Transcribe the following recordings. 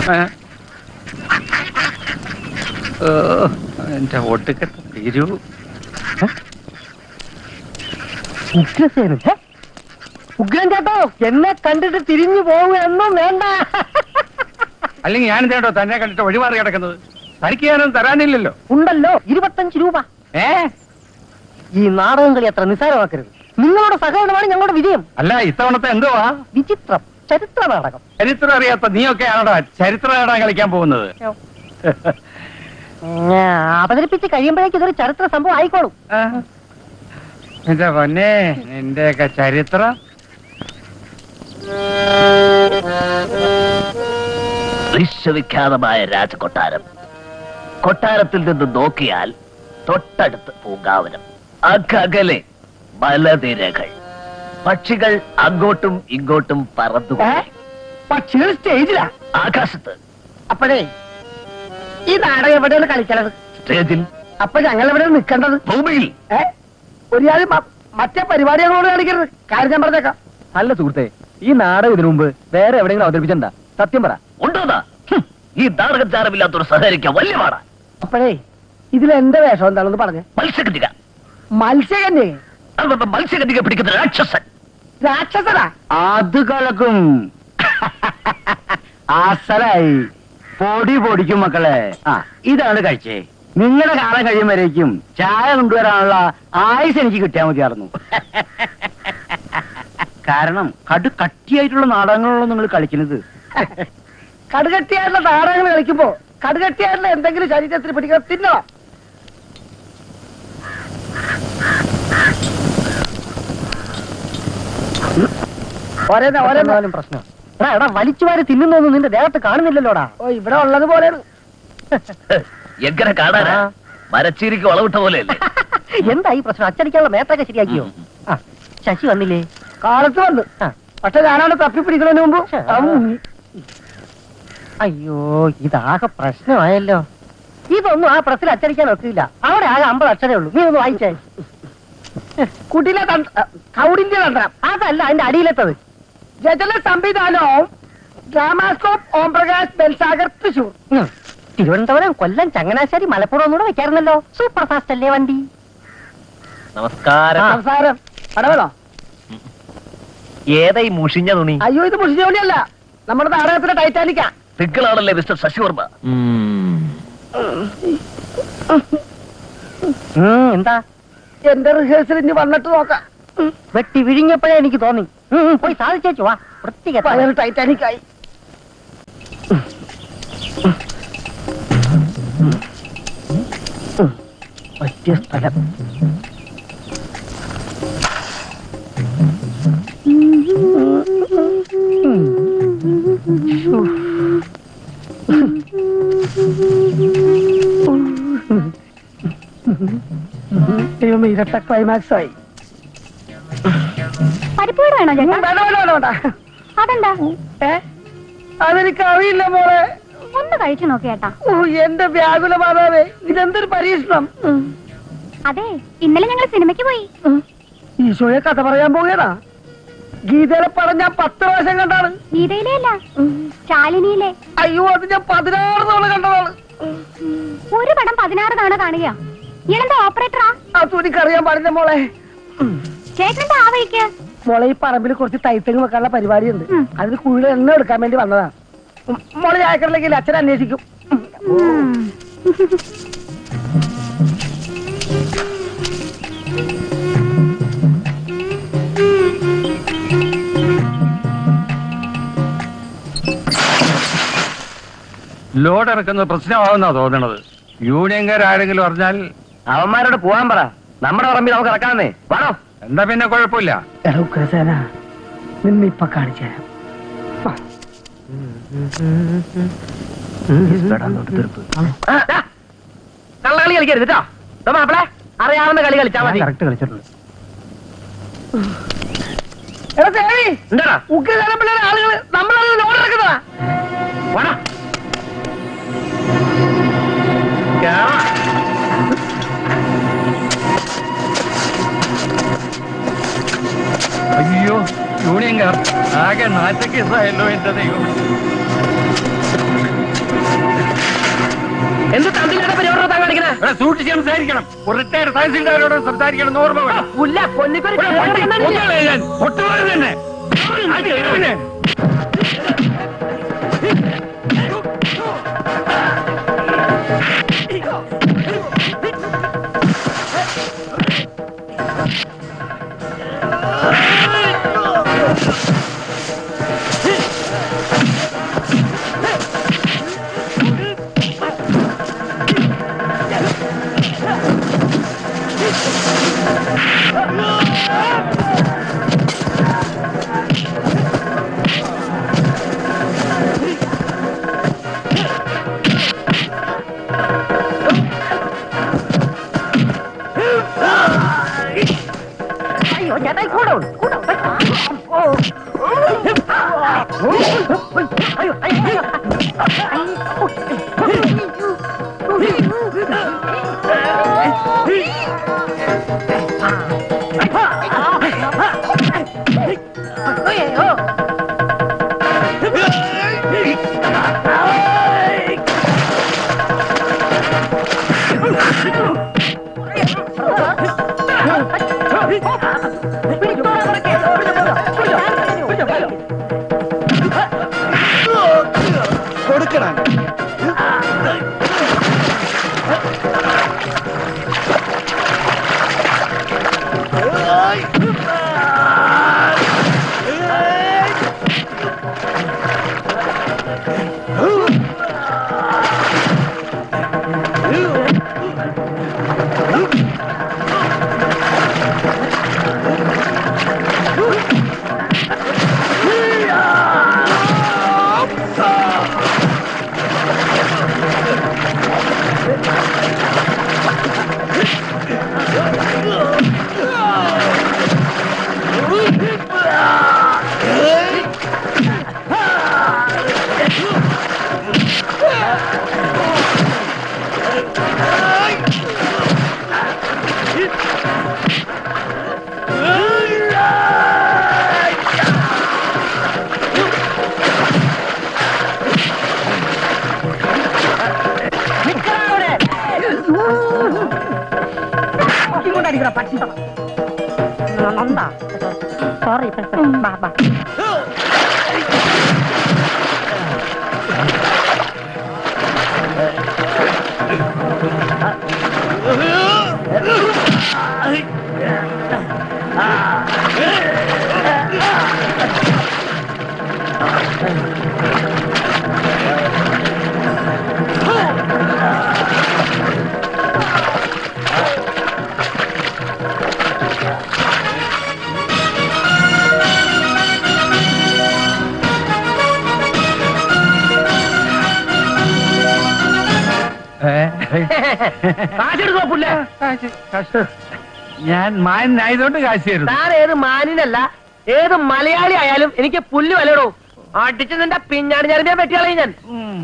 ഏ? ഓ, എന്റെ ഒടുക്കത്തെ തിരു ഉഗ്രസേനൻ ഹെ? ഉഗ്രൻ ചേട്ടോ എന്നെ കണ്ടിട്ട് തിരിഞ്ഞു പോവുകയൊന്നും വേണ്ട അല്ലെങ്കിൽ ഞാൻ കേട്ടോ തന്നെ കണ്ടിട്ട് വഴിമാറി കിടക്കുന്നത് തനിക്ക് ഞാനൊന്നും തരാനില്ലല്ലോ ഉണ്ടല്ലോ ഇരുപത്തഞ്ച് രൂപ ഏ ഈ നാടകം കളി അത്ര നിസ്സാരമാക്കരുത് നിങ്ങളുടെ സഹകരണമാണ് ഞങ്ങളുടെ വിജയം അല്ല ഇത്തവണത്തെ എന്തുവാ വിചിത്രം ചരിത്ര നാടകം ചരിത്രം അറിയാത്ത നീയൊക്കെ ആണോടാ ചരിത്ര നാടകം കളിക്കാൻ പോകുന്നത് ഞാ, അവതരിപ്പിച്ച് കഴിയുമ്പോഴേക്കും ഇതൊരു ചരിത്ര സംഭവം ആയിക്കോളും ആ. എന്റെ പൊന്നെ നിന്റെയൊക്കെ ചരിത്രം വിശ്വവിഖ്യാതമായ രാജകൊട്ടാരം കൊട്ടാരത്തിൽ നിന്ന് നോക്കിയാൽ തൊട്ടടുത്ത് പൂങ്കാവനം അകലെ മലനിരകൾ പക്ഷികൾ അങ്ങോട്ടും ഇങ്ങോട്ടും പറന്നു പക്ഷികൾ സ്റ്റേജിലാ ആകാശത്ത് അപ്പോഴേ ഈ നാടകം എവിടെയാണ് കളിക്കണത് സ്റ്റേജിൽ അപ്പൊ ഞങ്ങൾ എവിടെയാണ് നിൽക്കേണ്ടത് ഭൂമിയിൽ ഏ ഒരു കാര്യം മ- മറ്റേ പരിപാടികളോട് കാണിക്കരുത് കാര്യം ഞാൻ പറഞ്ഞേക്കാം അല്ല സുഹൃത്തെ ഈ നാടകം ഇതിനു മുമ്പ് വേറെ എവിടെയെങ്കിലും അവതരിപ്പിച്ചിട്ടുണ്ടാ സത്യം പറ ഉണ്ടോന്നാ ഹും, ഈ നാടകചാരമില്ലാത്തൊരു സഹകരിക്കാൻ വലിയ പാടാ അപ്പോഴേ ഇതിൽ എന്റെ വേഷം എന്താണെന്ന് പറഞ്ഞേ മത്സ്യകന്യക മത്സ്യകന്യേ അതുകൊണ്ട് മത്സ്യകന്യക പിടിക്കുന്ന രാക്ഷസൻ രാക്ഷസനാ അത് കളക്കും അസലായി പൊടി പൊടിക്കും മക്കളെ ആ ഇതാണ് കഴിച്ചേ നിങ്ങളുടെ കാലം കഴിയുമ്പോഴേക്കും ചായ കൊണ്ടുവരാനുള്ള ആയുസ് എനിക്ക് കിട്ടിയാൽ മതിയായിരുന്നു കാരണം കടു കട്ടിയായിട്ടുള്ള നാടകങ്ങളാണല്ലോ നിങ്ങൾ കളിക്കുന്നത് കടുകട്ടിയായിട്ടുള്ള നാടകങ്ങൾ കളിക്കുമ്പോ കടുകട്ടിയായിട്ടുള്ള എന്തെങ്കിലും ശരീരത്തിൽ പിടിക്കണം തിന്നണം ഓരോന്ന് ഓരോന്ന് പ്രശ്നം എടാ എടാ വലിച്ചുവാരി തിന്നുന്നൊന്നും നിന്റെ ദേഹത്ത് കാണുന്നില്ലല്ലോടാ ഓ ഇവിടെ ഉള്ളത് പോലെയാണ് എങ്ങനെ കാണാനാ മരച്ചീരിക്ക് വളവിട്ട പോലെയല്ലേ എന്താ ഈ പ്രശ്നം അച്ചടിക്കാനുള്ള മേത്തൊക്കെ ശരിയാക്കിയോ ആ ശശി വന്നില്ലേ കാലത്ത് വന്ന് ആ. പക്ഷെ ഞാനവിടെ തപ്പി പിടിക്കുന്നതിന് മുമ്പ് ശ്ശെ. അവൻ മുങ്ങി. അയ്യോ ഇതാകെ പ്രശ്നമായല്ലോ ഇതൊന്നും ആ പ്രസ്സിൽ അച്ചടിക്കാൻ ഒക്കില്ല അവിടെ ആകെ അമ്പത് അക്ഷരേ ഉള്ളൂ നീ ഒന്ന് വായിച്ചേ കുട്ടിയിലെ തന്ത്ര- അ, കൗടിന്റെ തന്ത്രം അതല്ല അതിന്റെ അടിയിലെത്തത് രചന സംവിധാനവും ഡ്രാമാസ്കോപ്പ് ഓംപ്രകാശ് ബെൽസാഗർ തൃശൂർ ഉം. തിരുവനന്തപുരം കൊല്ലം ചങ്ങനാശ്ശേരി മലപ്പുറം ഒന്നുകൂടെ വെക്കാറുന്നല്ലോ സൂപ്പർ ഫാസ്റ്റ് അല്ലേ വണ്ടി നമസ്കാരം സംസാരം പടവേളോ ഏതായി മുഷിഞ്ഞ തുണി അയ്യോ ഇത് മുഷിജോളിയല്ല നമ്മുടെ നാടകത്തിലെ ടൈറ്റാനിക്കാ തിങ്കളാണല്ലേ മിസ്റ്റർ ശശിവർമ്മ ഉം, എന്താ എന്റെ റിഹേഴ്സൽ ഇനി വന്നിട്ട് നോക്കാം വെട്ടി വിഴിഞ്ഞപ്പോഴേ എനിക്ക് തോന്നി ഉം, ഉം, പോയി സാധിച്ചേച്ചു വാ വൃത്തികെട്ട പയർ ടൈറ്റാനിക് ആയി പറ്റിയ സ്ഥലം ദൈവം ഇരട്ട ക്ലൈമാക്സ് ആയി പരിപ്പൂട് വേണോ ഉം, ചേട്ടാ വേണ്ട വേണ്ട വേണ്ട വേണ്ട അതെന്താ ഏ അതെനിക്ക് അറിയില്ല മോളെ ഒന്ന് കഴിച്ചു നോക്കി ചേട്ടാ ഓ, എന്റെ വ്യാകുല മാതാവേ ഇതെന്തൊരു പരീക്ഷണം ഉം. അതെ ഇന്നലെ ഞങ്ങൾ സിനിമയ്ക്ക് പോയി ഈശോയെ കഥ പറയാൻ പോവുകയാ ഗീതയിലെ പടം ഞാൻ പത്ത് പ്രാവശ്യം കണ്ടാണ് ഗീതയിലെ അല്ല ശാലിനിയിലെ അയ്യോ അത് ഞാൻ പതിനാറ് തവണ കണ്ടതാണ് ഒരു പടം പതിനാറ് തവണ കാണുക ഇയാളെന്താ ഓപ്പറേറ്ററാ അത് എനിക്കറിയാൻ പാടില്ല മോളെ ചേട്ടനെന്താ ആ വഴിക്ക് മോളെ ഈ പറമ്പിൽ കുറച്ച് തൈത്തെങ്ങ് വെക്കാനുള്ള പരിപാടിയുണ്ട് ഉം. അതിന് കുഴിയിൽ എണ്ണ എടുക്കാൻ വേണ്ടി വന്നതാ ഉം, മോളെ ചായക്കടലേക്ക് അച്ഛൻ അന്വേഷിക്കും ഉം. ഉം. ലോഡ് ഇറക്കുന്നത് പ്രശ്നമാകുന്നാ തോന്നണത് യൂണിയൻകാരാരെങ്കിലും അറിഞ്ഞാൽ അവന്മാരോട് പോവാൻ പറ നമ്മുടെ പറമ്പിൽ നമുക്ക് ഇറക്കാന്നേ വേണോ എന്താ പിന്നെ കുഴപ്പമില്ല എടാ ഉഗ്രസേന നിന്നെ ഇപ്പൊ കാണിച്ചു തരാം കള്ളകളി കളിക്കരുത് കേട്ടോ ദാ മാപ്പിളെ അറിയാവുന്ന കളി കളിച്ചാ മതി കറക്റ്റ് കളിച്ചിട്ടുണ്ട് എടാ ദേവി എന്താടാ ഉഗ്രസേന പിള്ളേരെ ആളുകള് നമ്മളത് ലോഡ് ഇറക്കുന്നതാ വേണോ അയ്യോ യൂണിയൻകാർ ആകെ നാറ്റക്കേസായല്ലോ എന്റെ ദൈവം എന്ത് തന്നില്ലാത്ത പരിപാടി താൻ കാണിക്കണേ ഇവിടെ സൂക്ഷിച്ച് സംസാരിക്കണം ഒരു റിട്ടയർഡ് തഹസിൽദാരോട് സംസാരിക്കണം എന്ന് ഓർമ്മ വേണം പുല്ല കൊന്നിക്കൊരു ഇവിടെ വണ്ടി കൊന്നുകളെ ഞാൻ. ഒട്ടുപോലെ തന്നെ അടി, ഇവനെ. അയ്യോ ചേട്ടാ കൂടോ കൂടോ അയ്യോ അയ്യോ കൊടുക്കണം ഇങ്ങോട്ടടിക്കട പട്ടി നന്ദാ സോറി ബാ ബാ കാശെടുക്കോ പുല്ല കാശ് കാശ് ഞാൻ മാനായതുകൊണ്ട് കാശ് തരുന്നു താൻ ഏത് മാനിനല്ല ഏത് മലയാളി ആയാലും എനിക്ക് പുല്ല് വിലയിടോ അടിച്ച് നിന്റെ പിഞ്ഞാടി ഞാൻ വെട്ടിയാളെ ഞാൻ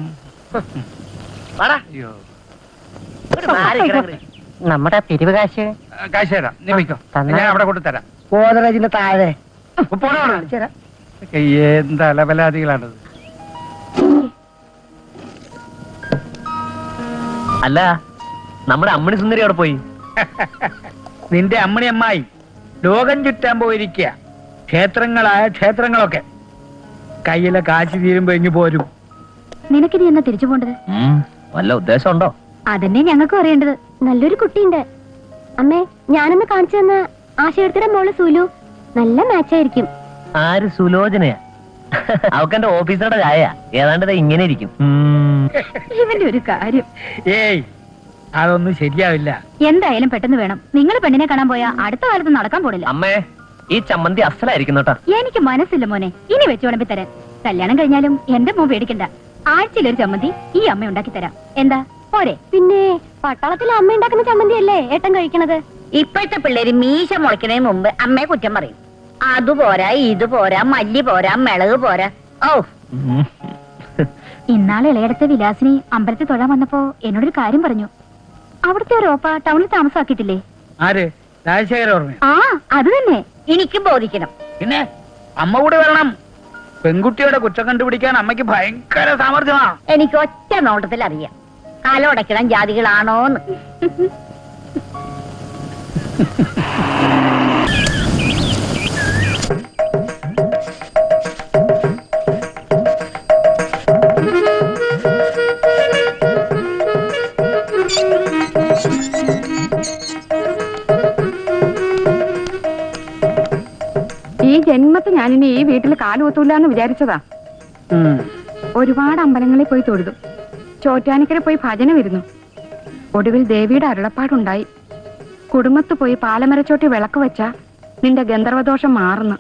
വാടാ അയ്യോ ഇങ്ങോട്ട് മാറി കിടങ്ങ്. നമ്മുടെ പിരിവ് കാശ് ആ, കാശ് തരാം നീ വയ്ക്കോ തന്നാ- ഞാൻ അവിടെ കൊണ്ടു തരാം ഗോദറേജിന്റെ താഴെ പോണോളൂ എന്താ അലബലാദികളാണത് അല്ല നമ്മുടെ അമ്മണി സുന്ദരി അവിടെ പോയി നിന്റെ അമ്മണി അമ്മായി ലോകം ചുറ്റാൻ പോയിരിക്കുക ക്ഷേത്രങ്ങളായ ക്ഷേത്രങ്ങളൊക്കെ കയ്യിലെ കാശ് തീരുമ്പോ ഇങ്ങ് പോരും നിനക്കിനി എന്നാ തിരിച്ചു പോണ്ടത് ഉം, വല്ല ഉദ്ദേശമുണ്ടോ അതന്നെ ഞങ്ങൾക്കും അറിയേണ്ടത് നല്ലൊരു കുട്ടിയുണ്ട് അമ്മേ ഞാനൊന്ന് കാണിച്ചു തന്ന ആശയത്തിന്റെ മോള് സുലു നല്ല മാച്ചായിരിക്കും ആര് സുലോചനയാ അവക്കെന്റെ ഓഫീസറുടെ ചായ ഏതാണ്ട് ദേ ഇങ്ങനെ ഇരിക്കും ഉം. ഇവന്റെ ഒരു കാര്യം ഏയ് അതൊന്നും ശരിയാവില്ല എന്തായാലും പെട്ടെന്ന് വേണം നിങ്ങൾ പെണ്ണിനെ കാണാൻ പോയാ അടുത്ത കാലത്ത് നടക്കാൻ പോണില്ല അമ്മേ ഈ ചമ്മന്തി അസലായിരിക്കും കേട്ടോ എനിക്ക് മനസ്സില്ല മോനെ ഇനി വെച്ച് വിളമ്പി തരാൻ കല്യാണം കഴിഞ്ഞാലും എന്റെ മോൻ പേടിക്കണ്ട ആഴ്ചയിൽ ഒരു ചമ്മന്തി ഈ അമ്മ ഉണ്ടാക്കി തരാം എന്താ പോരെ പിന്നെ പട്ടാളത്തിൽ അമ്മ ഉണ്ടാക്കുന്ന ചമ്മന്തി അല്ലേ ഏട്ടൻ കഴിക്കണത് ഇപ്പോഴത്തെ പിള്ളേര് മീശ മുളയ്ക്കുന്നതിന് മുമ്പ് അമ്മയെ കുറ്റം പറയും അത് പോരാ ഇത് പോരാ മല്ലി പോരാ മിളക് പോരാ ഓ ഉം. ഇന്നാളെ ഇളയടത്തെ വിലാസിനി അമ്പലത്തിൽ തൊഴാൻ വന്നപ്പോ എന്നോടൊരു കാര്യം പറഞ്ഞു അവിടുത്തെ ഒരു ഓപ്പ ടൗണിൽ താമസാക്കിയിട്ടില്ലേ ആര് രാജശേഖര ഓർമ്മ ആ അത് തന്നെ എനിക്കും ബോധിക്കണം പിന്നെ അമ്മ കൂടെ വരണം പെൺകുട്ടിയുടെ കുറ്റം കണ്ടുപിടിക്കാൻ അമ്മയ്ക്ക് ഭയങ്കര സാമർഥ്യമാ എനിക്ക് ഒറ്റ നോട്ടത്തിൽ അറിയാം കാലോടയ്ക്കണം ജാതികളാണോന്ന് ഈ ജന്മത്ത് ഞാനിനി ഈ വീട്ടിൽ കാലുകൊത്തൂല എന്ന് വിചാരിച്ചതാ ഒരുപാട് അമ്പലങ്ങളിൽ പോയി തൊഴുതു ചോറ്റാനിക്കര പോയി ഭജന വരുന്നു ഒടുവിൽ ദേവിയുടെ അരുളപ്പാടുണ്ടായി കുടുംബത്ത് പോയി പാലമരച്ചോട്ടി വിളക്ക് വെച്ച നിന്റെ ഗന്ധർവദോഷം മാറുന്നു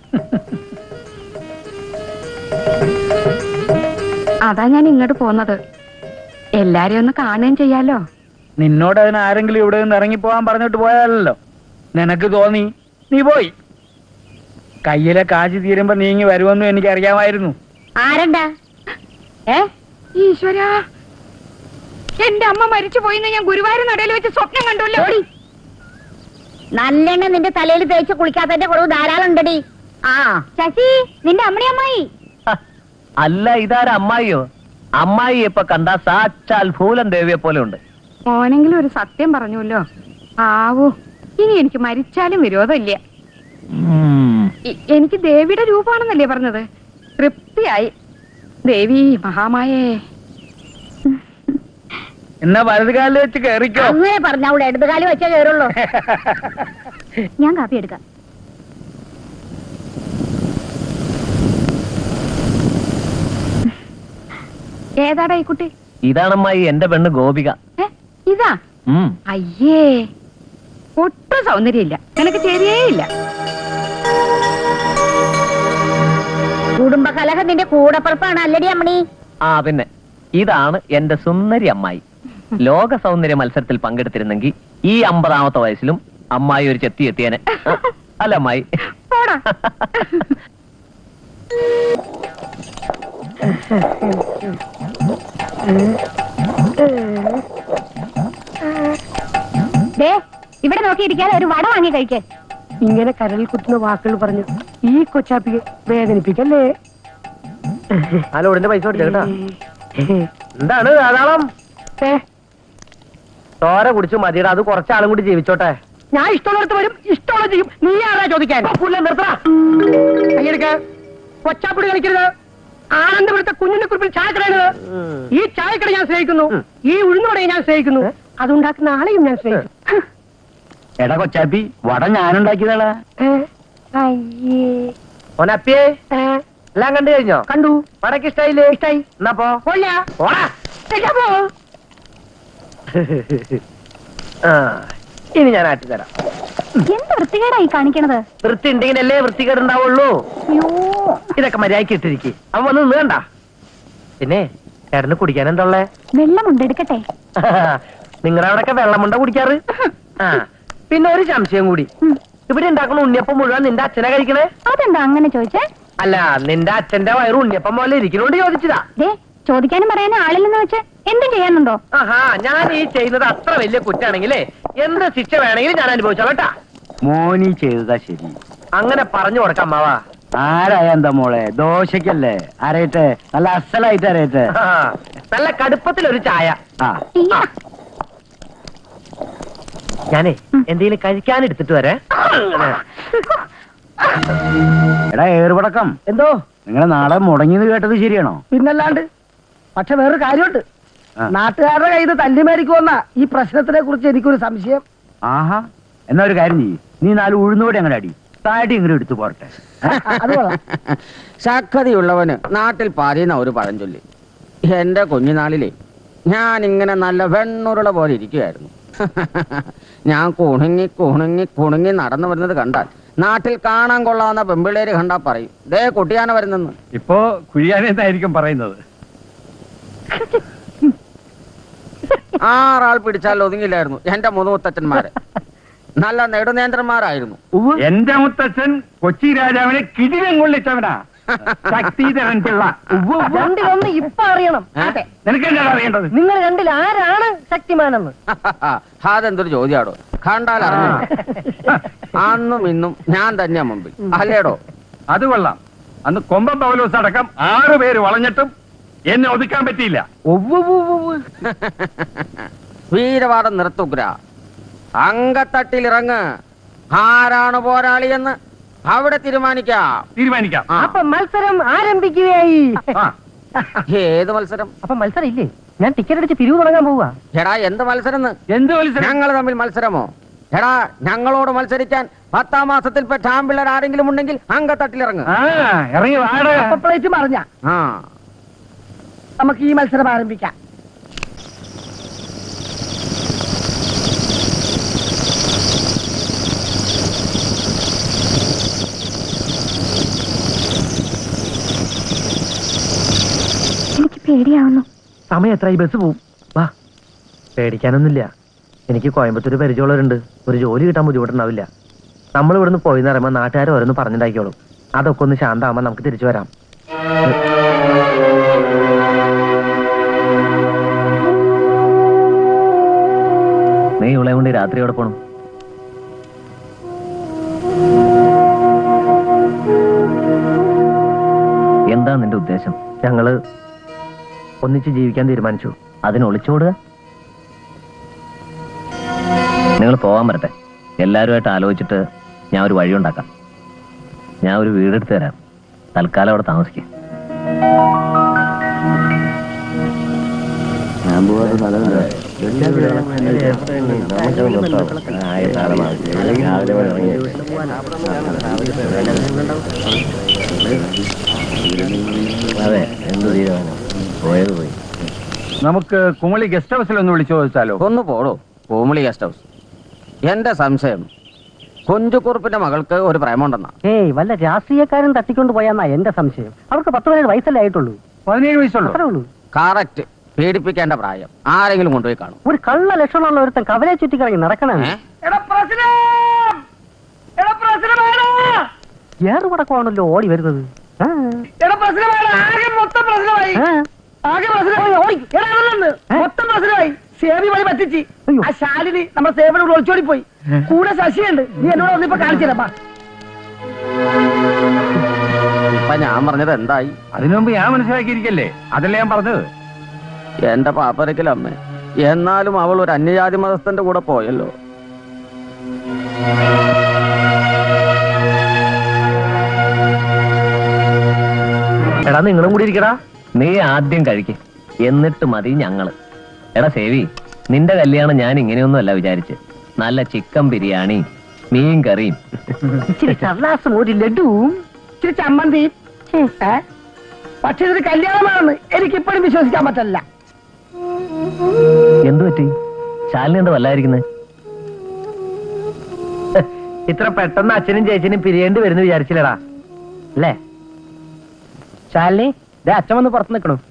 അതാ ഞാൻ ഇങ്ങോട്ട് പോന്നത് എല്ലാരെയും ഒന്ന് കാണുകയും ചെയ്യാലോ നിന്നോട് അതിന് ആരെങ്കിലും ഇവിടെ നിന്ന് ഇറങ്ങിപ്പോവാൻ പറഞ്ഞിട്ട് പോയാലല്ലോ നിനക്ക് തോന്നി നീ പോയി കയ്യിലെ കാശ് തീരുമ്പോ നീങ്ങി വരുമെന്നും എനിക്ക് അറിയാമായിരുന്നു ആരണ്ടാ ഏ ഈശ്വരാ എന്റെ അമ്മ മരിച്ചു പോയിന്ന് ഞാൻ ഗുരുവായൂർ നടയിൽ വെച്ച് സ്വപ്നം കണ്ടുല്ലോ നല്ലെണ്ണ നിന്റെ തലയിൽ തേച്ച് കുളിക്കാത്തതിന്റെ കുറവ് ധാരാളം ഉണ്ടടി ആ ശശി നിന്റെ അമ്മണി അമ്മായി ഹ, അല്ല ഇതാര അമ്മായിയോ അമ്മായി ഇപ്പൊ കണ്ട സാക്ഷാൽ ഭൂലൻ ദേവിയെ പോലെ ഉണ്ട് മോനെങ്കിലും ഒരു സത്യം പറഞ്ഞുല്ലോ ആവൂ ഇനി എനിക്ക് മരിച്ചാലും വിരോധമില്ല ഉം. ഇ- എനിക്ക് ദേവിയുടെ രൂപമാണെന്നല്ലേ പറഞ്ഞത് തൃപ്തിയായി ദേവി മഹാമായേ എന്നാ വലത് കാലിൽ വെച്ച് കയറിക്കോ അങ്ങനെ പറഞ്ഞ അവിടെ ഇടതുകാലം വെച്ചേ കയറുള്ളൂ ഞാൻ കാപ്പി എടുക്കാം ഏതാടാ ഈ കുട്ടി ഇതാണമ്മായി എന്റെ പെണ്ണ് ഗോപിക ഏ ഇതാ ഉം. അയ്യേ ഒട്ടും സൗന്ദര്യമില്ല നിനക്ക് ശരിയേയില്ല കുടുംബകലഹം നിന്റെ കൂടപ്പുറപ്പാണ് അല്ലടി അമ്മണി ആ പിന്നെ ഇതാണ് എന്റെ സുന്ദരി അമ്മായി ലോക സൗന്ദര്യ മത്സരത്തിൽ പങ്കെടുത്തിരുന്നെങ്കിൽ ഈ അമ്പതാമത്തെ വയസ്സിലും അമ്മായി ഒരു ചെത്തി എത്തിയേനെ ആ, അല്ല അമ്മായി പോടാ ദേ ഇവിടെ നോക്കിയിരിക്കാതെ ഒരു വട വാങ്ങി കഴിക്കേ ഇങ്ങനെ കരളിൽ കുത്തുന്ന വാക്കുകൾ പറഞ്ഞു ഈ കൊച്ചാപ്പിക്ക് വേദനിപ്പിക്കല്ലേ അലോടിന്റെ പൈസ കൊടുത്തു കേട്ടാ എന്താണ് ധാരാളം ചോര കുടിച്ചു മതിയുടെ അത് കുറച്ചാളും കൂടി ജീവിച്ചോട്ടെ ഞാൻ ഇഷ്ടമുള്ളടത്ത് വരും ഇഷ്ടമുള്ള ചെയ്യും നീ ആരാ ചോദിക്കാൻ കയ്യെടുക്ക കൊച്ചാപ്പിടി കളിക്കരുത് ആനന്ദപുരത്തെ കുഞ്ഞിന്റെ കുറിപ്പിൽ ചായക്കടയുന്നത് ഈ ചായക്കട ഞാൻ സ്നേഹിക്കുന്നു ഈ ഉഴുന്നുവടയെ ഞാൻ സ്നേഹിക്കുന്നു അതുണ്ടാക്കുന്ന ആളെയും ഞാൻ സ്നേഹിക്കുന്നു എടാ കൊച്ചാപ്പി വട ഞാനുണ്ടാക്കിയതാളാ ഏ? അയ്യേ ഓനപ്പിയേ ഏ? എല്ലാം കണ്ടു കഴിഞ്ഞോ കണ്ടു വടക്ക് ഇഷ്ടായില്ലേ ഇഷ്ടായി എന്നാ പോ കൊല്ല പോടാ. പോ ആ, ഇനി ഞാൻ ആട്ടി തരാം എന്ത് വൃത്തികേടായി കാണിക്കണത് വൃത്തി ഉണ്ടെങ്കിലല്ലേ വൃത്തികേടുണ്ടാവുള്ളൂ അയ്യോ ഇതൊക്കെ മര്യാദക്ക് ഇട്ടിരിക്കും അവൻ വന്ന് നീണ്ട പിന്നെ ചേട്ടന് കുടിക്കാൻ എന്താ ഉള്ളേ വെള്ളമുണ്ട് എടുക്കട്ടെ നിങ്ങളുടെ അവിടെയൊക്കെ വെള്ളമുണ്ട കുടിക്കാറ് ആ പിന്നെ ഒരു സംശയം കൂടി ഉം. ഇവിടെ ഉണ്ടാക്കുന്ന ഉണ്ണിയപ്പം മുഴുവൻ നിന്റെ അച്ഛനെ കഴിക്കണേ അതെന്താ അങ്ങനെ ചോദിച്ചേ അല്ല നിന്റെ അച്ഛന്റെ വയറ് ഉണ്ണിയപ്പം പോലെ ഇരിക്കണോണ്ട് ചോദിച്ചതാ ദേ ചോദിക്കാനും പറയാനും ആളില്ലെന്ന് വെച്ച് എന്തും ചെയ്യാനുണ്ടോ ആഹാ ഞാൻ ഈ ചെയ്യുന്നത് അത്ര വലിയ കുറ്റാണെങ്കിലേ എന്ത് ശിക്ഷ വേണമെങ്കിലും ഞാൻ അനുഭവിച്ചോളാം കേട്ടാ മോനി ചെയ്തതാ ശരി അങ്ങനെ പറഞ്ഞു കൊടുക്കാം അമ്മാവാ ആരായ എന്താ മോളെ ദോശക്കല്ലേ അരയട്ടെ നല്ല അസലായിട്ട് അരയട്ടെ ആ, നല്ല കടുപ്പത്തിലൊരു ചായ ആ ഇയ്യ. ഞാനേ എന്തെങ്കിലും കഴിക്കാൻ എടുത്തിട്ട് വരേ എടാ ഏറുപടക്കം എന്തോ നിങ്ങളെ നാളെ മുടങ്ങിയത് കേട്ടത് ശരിയാണോ പിന്നല്ലാണ്ട് പക്ഷെ വേറൊരു കാര്യമുണ്ട് ആ. നാട്ടുകാരുടെ കയ്യിൽ നിന്ന് തല്ലിമേരിക്കുമെന്ന ഈ പ്രശ്നത്തിനെ കുറിച്ച് എനിക്കൊരു സംശയം ആഹാ എന്നാ ഒരു കാര്യം ചെയ്യ് നീ നാല് ഉഴുന്നുകൂടി അങ്ങനെ അടി താടി ഇങ്ങനെ എടുത്തു പോരട്ടെ അത് കൊള്ളാം ശക്തിയുള്ളവന് നാട്ടിൽ പാതിയെന്ന ഒരു പഴഞ്ചൊല്ലി എന്റെ കുഞ്ഞുനാളിലെ ഞാൻ ഇങ്ങനെ നല്ല വെണ്ണുരുള പോലെ ഇരിക്കുകയായിരുന്നു ഞാൻ കുണുങ്ങി കുണുങ്ങി കുണുങ്ങി നടന്നു വരുന്നത് കണ്ടാൽ നാട്ടിൽ കാണാൻ കൊള്ളാവുന്ന പെമ്പിള്ളേര് കണ്ടാ പറയും ദേ കുട്ടിയാന വരുന്നെന്ന് ഇപ്പോ കുഴിയാനെന്നായിരിക്കും പറയുന്നത് ആറാൾ പിടിച്ചാൽ ഒതുങ്ങില്ലായിരുന്നു എന്റെ മുതുമുത്തച്ഛന്മാര് നല്ല നെടുനേന്ദ്രന്മാരായിരുന്നു എന്റെ മുത്തച്ഛൻ കൊച്ചി രാജാവിനെ കിടിലം കൊള്ളിച്ചവനാ ശക്തിധരൻ പിള്ള ഉവ്വ് ഉവ്വ്. രണ്ടിലൊന്ന് ഇപ്പൊ അറിയണം ഏ? അതെ നിനക്ക് എന്താണ് അറിയേണ്ടത് നിങ്ങൾ രണ്ടിൽ ആരാണ് ശക്തിമാനെന്ന് അതെന്തൊരു ചോദ്യാടോ കണ്ടാൽ അറിഞ്ഞു അന്നും ഇന്നും ഞാൻ തന്നെയാ മുമ്പിൽ അല്ലേടോ അത് കൊള്ളാം അന്ന് കൊമ്പൻ പൗലോസ് അടക്കം ആറ് പേര് വളഞ്ഞിട്ടും എന്നെ ഒതുക്കാൻ പറ്റിയില്ല വീരവാദം നിർത്തുഗ്ര അങ്കത്തട്ടിലിറങ്ങ് ആരാണ് പോരാളിയെന്ന് അവിടെ തീരുമാനിക്കാം തീരുമാനിക്കാം ആ. അപ്പൊ മത്സരം ആരംഭിക്കുകയായി ആ, ഏത് മത്സരം അപ്പൊ മത്സരം ഇല്ലേ ഞാൻ ടിക്കറ്റ് അടിച്ച് പിരിവ് തുടങ്ങാൻ പോവാ എടാ എന്ത് മത്സരം എന്ത് മത്സരം ഞങ്ങൾ തമ്മിൽ മത്സരമോ എടാ ഞങ്ങളോട് മത്സരിക്കാൻ പത്താം മാസത്തിൽ പെട്ട ആമ്പിള്ളർ ആരെങ്കിലും ഉണ്ടെങ്കിൽ അങ്കത്തട്ടിലിറങ്ങ് ആ ഇറങ്ങി വാട അപ്പൊ പ്ലേറ്റ് മറിഞ്ഞ ആ നമുക്ക് ഈ മത്സരം ആരംഭിക്കാം എനിക്ക് പേടിയാവുന്നു സമയം എത്ര ഈ ബസ് പോവും വാ പേടിക്കാനൊന്നുമില്ല എനിക്ക് കോയമ്പത്തൂർ പരിചയമുള്ളവരുണ്ട് ഒരു ജോലി കിട്ടാൻ ബുദ്ധിമുട്ടുണ്ടാവില്ല നമ്മൾ ഇവിടുന്ന് പോയി പറയുമ്പോൾ നാട്ടുകാർ ഓരോന്ന് പറഞ്ഞിട്ടാക്കിയോളും അതൊക്കെ ഒന്ന് ശാന്തമാകുമ്പോൾ നമുക്ക് തിരിച്ചു വരാം നീ ഇവളെ കൊണ്ട് രാത്രി എവിടെ പോണം എന്താ നിന്റെ ഉദ്ദേശം ഞങ്ങള് ഒന്നിച്ച് ജീവിക്കാൻ തീരുമാനിച്ചു അതിന് ഒളിച്ചോടുക നിങ്ങൾ പോവാൻ വരട്ടെ എല്ലാവരുമായിട്ട് ആലോചിച്ചിട്ട് ഞാൻ ഒരു വഴി ഉണ്ടാക്കാം ഞാൻ ഒരു വീടെടുത്ത് തരാം തൽക്കാലം അവിടെ താമസിക്കാം അതെ എന്ത് തീരുമാനം പോയത് പോയി നമുക്ക് കുമളി ഗസ്റ്റ് ഹൗസിൽ ഒന്ന് വിളിച്ചു ചോദിച്ചാലോ ഒന്ന് പോടോ കോമളി ഗസ്റ്റ് ഹൗസ് എന്റെ സംശയം കുഞ്ചുക്കുറുപ്പിന്റെ മകൾക്ക് ഒരു പ്രേമുണ്ടെന്നാ ഏയ് വല്ല രാഷ്ട്രീയക്കാരൻ തട്ടിക്കൊണ്ട് പോയാന്നാ എന്റെ സംശയം അവർക്ക് പത്ത് പതിനേഴ് വയസ്സല്ലേ ആയിട്ടുള്ളൂ പതിനേഴ് വയസ്സുള്ളൂ അത്രേ ഉള്ളൂ കറക്റ്റ് പീഡിപ്പിക്കേണ്ട പ്രായം ആരെങ്കിലും കൊണ്ടുപോയി കാണും ഒരു കള്ള ലക്ഷണമുള്ള ഒരുത്തൻ കവലെ ചുറ്റിക്കിറങ്ങി നടക്കണേ ഏ? ഏറ് പടക്കമാണല്ലോ ഓടി വരുന്നത് ആ. ആകെ മൊത്തം പ്രശ്നമായി ആ. ആകെ പ്രശ്നമായി ഓടി എടാ, അതല്ലെന്ന്. മൊത്തം പ്രശ്നമായി സേവി വഴി പറ്റിച്ച് അയ്യോ. ആ ശാലിനി നമ്മുടെ സേവനോട് ഒളിച്ചോടി പോയി കൂടെ ശശിയുണ്ട് നീ എന്നോട് ഒന്നിപ്പോ കാണിച്ചില്ലപ്പാ ഇപ്പൊ ഞാൻ പറഞ്ഞത് എന്തായി അതിനു മുമ്പ് ഞാൻ മനസ്സിലാക്കിയിരിക്കല്ലേ അതല്ലേ ഞാൻ പറഞ്ഞത് എന്റെ പാപ്പരക്കിലമ്മേ എന്നാലും അവൾ ഒരു അന്യജാതി മതസ്ഥന്റെ കൂടെ പോയല്ലോ എടാ നിങ്ങളും കൂടി ഇരിക്കടാ നീ ആദ്യം കഴിക്ക് എന്നിട്ട് മതി ഞങ്ങള് എടാ സേവി നിന്റെ കല്യാണം ഞാൻ ഇങ്ങനെയൊന്നും അല്ല വിചാരിച്ച് നല്ല ചിക്കൻ ബിരിയാണി മീൻ കറിയും ഇച്ചിരി കടലാസും ഒരു ലഡുവും ഇച്ചിരി ചമ്മന്തി ഏ? പക്ഷെ ഇതൊരു കല്യാണമാണെന്ന് എനിക്ക് ഇപ്പോഴും വിശ്വസിക്കാൻ പറ്റില്ല എന്തു പറ്റി ശാലിനി എന്താ വല്ലായിരിക്കുന്നത് ഇത്ര പെട്ടെന്ന് അച്ഛനും ചേച്ചനും പിരിയേണ്ടി വരുന്നു വിചാരിച്ചില്ലടാ അല്ലേ ശാലിനി ദേ അച്ഛൻ വന്ന് പുറത്ത് നിൽക്കണു